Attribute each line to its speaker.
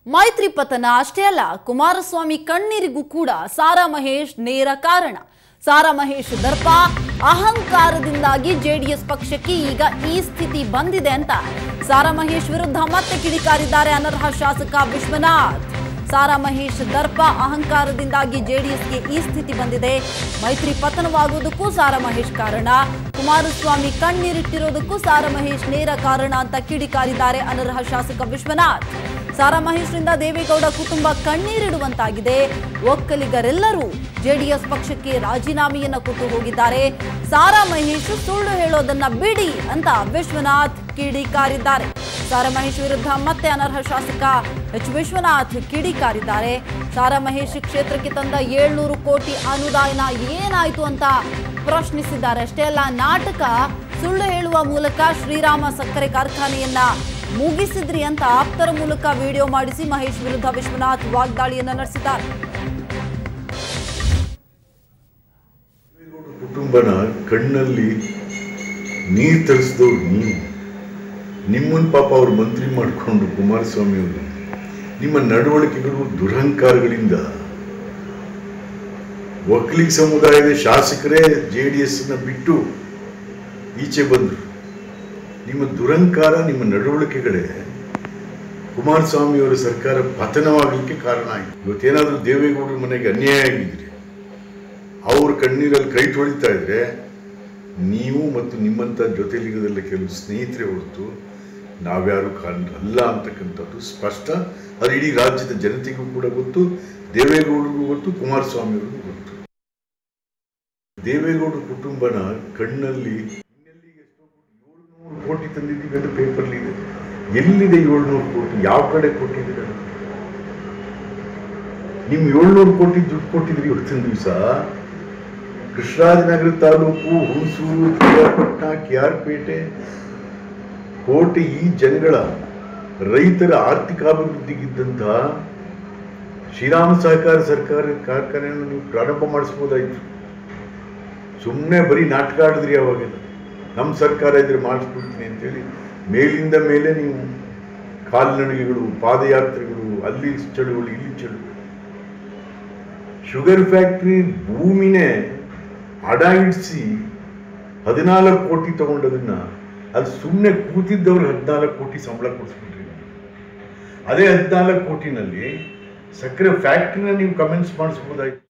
Speaker 1: ಮೈತ್ರಿ ಪತನ ಅಷ್ಟೇ ಅಲ್ಲ ಕುಮಾರಸ್ವಾಮಿ ಕಣ್ಣೀರಿಗೂ ಕೂಡ ಸಾರಾ ಮಹೇಶ್ ನೇರ ಕಾರಣ ಸಾರಾ ಮಹೇಶ್ ದರ್ಪ ಅಹಂಕಾರದಿಂದಾಗಿ ಜೆಡಿಎಸ್ ಪಕ್ಷಕ್ಕೆ ಈಗ ಈ ಸ್ಥಿತಿ ಬಂದಿದೆ ಅಂತ ಸಾರಾ ಮಹೇಶ್ ವಿರುದ್ಧ ಮತ್ತೆ ಕಿಡಿಕಾರಿದ್ದಾರೆ ಅನರ್ಹ ಶಾಸಕ ವಿಶ್ವನಾಥ್ ಸಾರಾ ಮಹೇಶ್ ದರ್ಪ ಅಹಂಕಾರದಿಂದಾಗಿ ಜೆಡಿಎಸ್ಗೆ ಈ ಸ್ಥಿತಿ ಬಂದಿದೆ ಮೈತ್ರಿ ಪತನವಾಗುವುದಕ್ಕೂ ಸಾರಾ ಮಹೇಶ್ ಕಾರಣ ಕುಮಾರಸ್ವಾಮಿ ಕಣ್ಣೀರಿಟ್ಟಿರೋದಕ್ಕೂ ಸಾರಾ ಮಹೇಶ್ ನೇರ ಕಾರಣ ಅಂತ ಕಿಡಿಕಾರಿದ್ದಾರೆ ಅನರ್ಹ ಶಾಸಕ ವಿಶ್ವನಾಥ್ ಸಾರಾ ಮಹೇಶ್ರಿಂದ ದೇವೇಗೌಡ ಕುಟುಂಬ ಕಣ್ಣೀರಿಡುವಂತಾಗಿದೆ ಒಕ್ಕಲಿಗರೆಲ್ಲರೂ ಜೆಡಿಎಸ್ ಪಕ್ಷಕ್ಕೆ ರಾಜೀನಾಮೆಯನ್ನ ಕೊಟ್ಟು ಹೋಗಿದ್ದಾರೆ ಸಾರಾ ಮಹೇಶ್ ಸುಳ್ಳು ಹೇಳೋದನ್ನ ಬಿಡಿ ಅಂತ ವಿಶ್ವನಾಥ್ ಕಿಡಿಕಾರಿದ್ದಾರೆ ಸಾರಾ ಮಹೇಶ್ ವಿರುದ್ಧ ಮತ್ತೆ ಅನರ್ಹ ಶಾಸಕ ಎಚ್ ವಿಶ್ವನಾಥ್ ಕಿಡಿಕಾರಿದ್ದಾರೆ ಸಾರಾ ಮಹೇಶ್ ಕ್ಷೇತ್ರಕ್ಕೆ ತಂದ ಏಳ್ನೂರು ಕೋಟಿ ಅನುದಾನ ಏನಾಯ್ತು ಅಂತ ಪ್ರಶ್ನಿಸಿದ್ದಾರೆ ಅಷ್ಟೇ ಅಲ್ಲ ನಾಟಕ ಸುಳ್ಳು ಹೇಳುವ ಮೂಲಕ ಶ್ರೀರಾಮ ಸಕ್ಕರೆ ಕಾರ್ಖಾನೆಯನ್ನ ಮುಗಿಸಿದ್ರಿ ಅಂತ ಆಪ್ತರ ಮೂಲಕ ವಿಡಿಯೋ ಮಾಡಿಸಿ ಮಹೇಶ್ ವಿರುದ್ಧ ವಿಶ್ವನಾಥ್ ವಾಗ್ದಾಳಿಯನ್ನ ನಡೆಸಿದ್ದಾರೆ
Speaker 2: ಕುಟುಂಬನ ಕಣ್ಣಲ್ಲಿ ನೀರು ತರಿಸಿದವ್ರು ನೀವು ನಿಮ್ಮನ್ನು ಪಾಪ ಅವ್ರು ಮಂತ್ರಿ ಮಾಡಿಕೊಂಡು ಕುಮಾರಸ್ವಾಮಿ ಅವರು ನಿಮ್ಮ ನಡವಳಿಕೆಗಳು ದುರಹಂಕಾರಗಳಿಂದ ಒಕ್ಕಲಿಗ ಸಮುದಾಯದ ಶಾಸಕರೇ ಜೆ ಡಿ ಎಸ್ನ ಬಿಟ್ಟು ಈಚೆ ಬಂದರು ನಿಮ್ಮ ದುರಂಕಾರ ನಿಮ್ಮ ನಡವಳಿಕೆಗಳೇ ಕುಮಾರಸ್ವಾಮಿಯವರ ಸರ್ಕಾರ ಪತನವಾಗಲಿಕ್ಕೆ ಕಾರಣ ಆಯಿತು ಇವತ್ತೇನಾದರೂ ದೇವೇಗೌಡರ ಮನೆಗೆ ಅನ್ಯಾಯ ಆಗಿದ್ರೆ ಅವ್ರ ಕಣ್ಣೀರಲ್ಲಿ ಕೈ ತೊಳಿತಾ ಇದ್ರೆ ನೀವು ಮತ್ತು ನಿಮ್ಮಂಥ ಜೊತೆಲಿಗದಲ್ಲ ಕೆಲವು ಸ್ನೇಹಿತರೆ ಹೊರತು ನಾವ್ಯಾರು ಕಾರಣ ಅಲ್ಲ ಅಂತಕ್ಕಂಥದ್ದು ಸ್ಪಷ್ಟ ಅದು ಇಡೀ ರಾಜ್ಯದ ಜನತೆಗೂ ಕೂಡ ಗೊತ್ತು ದೇವೇಗೌಡರಿಗೂ ಗೊತ್ತು ಕುಮಾರಸ್ವಾಮಿಯವ್ರಿಗೂ ಗೊತ್ತು ದೇವೇಗೌಡ ಕುಟುಂಬನ ಕಣ್ಣಲ್ಲಿ ಇನ್ನೆಲ್ಲಿ ಎಷ್ಟೋ ಏಳ್ನೂರು ಕೋಟಿ ತಂದಿದ್ದೀವಿ ಅಂತ ಪೇಪರ್ಲಿ ಇದೆ ಎಲ್ಲಿದೆ ಏಳ್ನೂರು ಕೋಟಿ ಯಾವ ಕಡೆ ಕೊಟ್ಟಿದ್ದೀರ ನಿಮ್ ಏಳ್ನೂರು ಕೋಟಿ ದುಡ್ಡು ಕೊಟ್ಟಿದ್ರಿ ಇವತ್ತಿನ ದಿವಸ ಕೃಷ್ಣರಾಜನಗರ ತಾಲೂಕು ಹುಣಸೂರು ಪಿರಿಯಾಪಟ್ಟಣ ಕೆ ಆರ್ ಪೇಟೆ ಕೋಟೆ ಈ ಜನಗಳ ರೈತರ ಆರ್ಥಿಕಾಭಿವೃದ್ಧಿಗಿದ್ದಂತಹ ಶ್ರೀರಾಮ ಸಹಕಾರ ಸರ್ಕಾರ ಕಾರ್ಖಾನೆಯನ್ನು ನೀವು ಪ್ರಾರಂಭ ಮಾಡಿಸ್ಬೋದಾಯ್ತು ಸುಮ್ಮನೆ ಬರೀ ನಾಟಕ ಆಡಿದ್ರಿ ಅವಾಗೆಲ್ಲ ನಮ್ಮ ಸರ್ಕಾರ ಇದ್ರೆ ಮಾಡಿಸ್ಬಿಡ್ತೀನಿ ಅಂತೇಳಿ ಮೇಲಿಂದ ಮೇಲೆ ನೀವು ಕಾಲ್ನಡಿಗೆಗಳು ಪಾದಯಾತ್ರೆಗಳು ಅಲ್ಲಿ ಚಳುವಳಿ ಇಲ್ಲಿ ಚಳುವಳಿ ಶುಗರ್ ಫ್ಯಾಕ್ಟ್ರಿ ಭೂಮಿನೇ ಅಡ ಇಡಿಸಿ ಹದಿನಾಲ್ಕು ಕೋಟಿ ತಗೊಂಡದನ್ನ ಅದು ಸುಮ್ಮನೆ ಕೂತಿದ್ದವ್ರು ಹದಿನಾಲ್ಕು ಕೋಟಿ ಸಂಬಳ ಕೊಡಿಸ್ಬಿಟ್ರಿ ಅದೇ ಹದಿನಾಲ್ಕು ಕೋಟಿನಲ್ಲಿ ಸಕ್ಕರೆ ಫ್ಯಾಕ್ಟ್ರಿನ ನೀವು ಕಮೆನ್ಸ್ ಮಾಡಿಸ್ಬೋದಾಯ್ತು